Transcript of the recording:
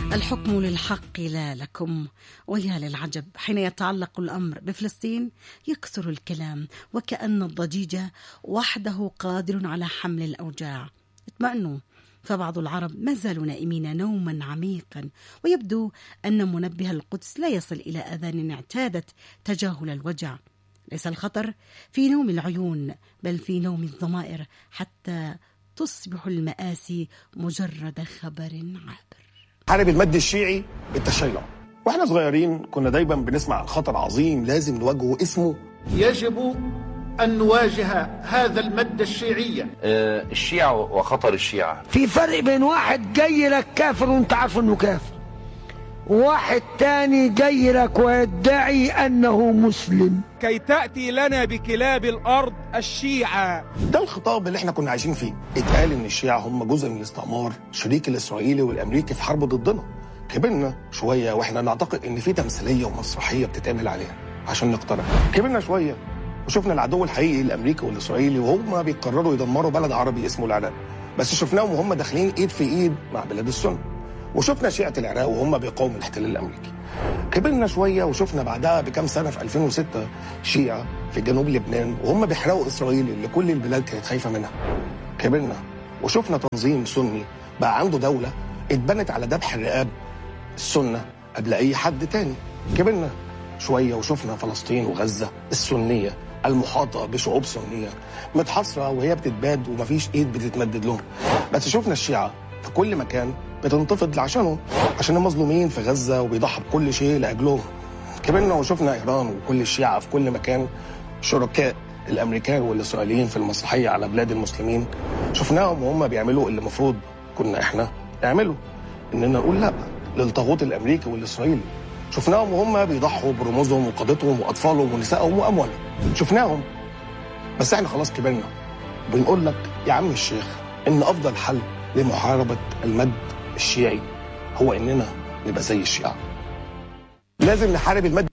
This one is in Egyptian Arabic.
الحكم للحق لا لكم ويا للعجب حين يتعلق الامر بفلسطين يكثر الكلام وكان الضجيج وحده قادر على حمل الاوجاع اطمئنوا فبعض العرب ما زالوا نائمين نوما عميقا ويبدو ان منبه القدس لا يصل الى اذان اعتادت تجاهل الوجع ليس الخطر في نوم العيون بل في نوم الضمائر حتى تصبح المآسي مجرد خبر عابر حارب المد الشيعي التشيع واحنا صغيرين كنا دايما بنسمع عن خطر عظيم لازم نواجهه اسمه يجب أن نواجه هذا المد الشيعية آه، الشيعة وخطر الشيعة في فرق بين واحد جاي لك كافر وانت عارف انه كافر وواحد تاني جاي لك ويدعي انه مسلم كي تأتي لنا بكلاب الأرض الشيعة ده الخطاب اللي احنا كنا عايشين فيه اتقال ان الشيعة هم جزء من الاستعمار شريك الاسرائيلي والامريكي في حرب ضدنا كبرنا شوية واحنا نعتقد ان في تمثيلية ومسرحية بتتعمل علينا عشان نقتنع كبرنا شوية وشفنا العدو الحقيقي الامريكي والاسرائيلي وهم بيقرروا يدمروا بلد عربي اسمه العراق بس شفناهم وهم داخلين ايد في ايد مع بلاد السنه وشفنا شيعة العراق وهم بيقاوموا الاحتلال الامريكي كبرنا شويه وشفنا بعدها بكام سنه في 2006 شيعة في جنوب لبنان وهم بيحرقوا اسرائيل اللي كل البلاد كانت خايفه منها كبرنا وشفنا تنظيم سني بقى عنده دوله اتبنت على ذبح الرقاب السنه قبل اي حد تاني كبرنا شويه وشفنا فلسطين وغزه السنيه المحاطه بشعوب سنيه متحاصره وهي بتتباد ومفيش ايد بتتمدد لهم بس شفنا الشيعه في كل مكان بتنتفض عشانهم عشان المظلومين في غزه وبيضحوا بكل شيء لاجلهم كبرنا وشفنا ايران وكل الشيعه في كل مكان شركاء الامريكان والاسرائيليين في المسرحيه على بلاد المسلمين شفناهم وهم بيعملوا اللي المفروض كنا احنا نعمله اننا نقول لا للطاغوت الامريكي والاسرائيلي شفناهم وهم بيضحوا برموزهم وقادتهم واطفالهم ونسائهم واموالهم شفناهم بس احنا خلاص كبرنا بنقول لك يا عم الشيخ ان افضل حل لمحاربه المد الشيعي هو اننا نبقى زي الشيعه لازم نحارب المد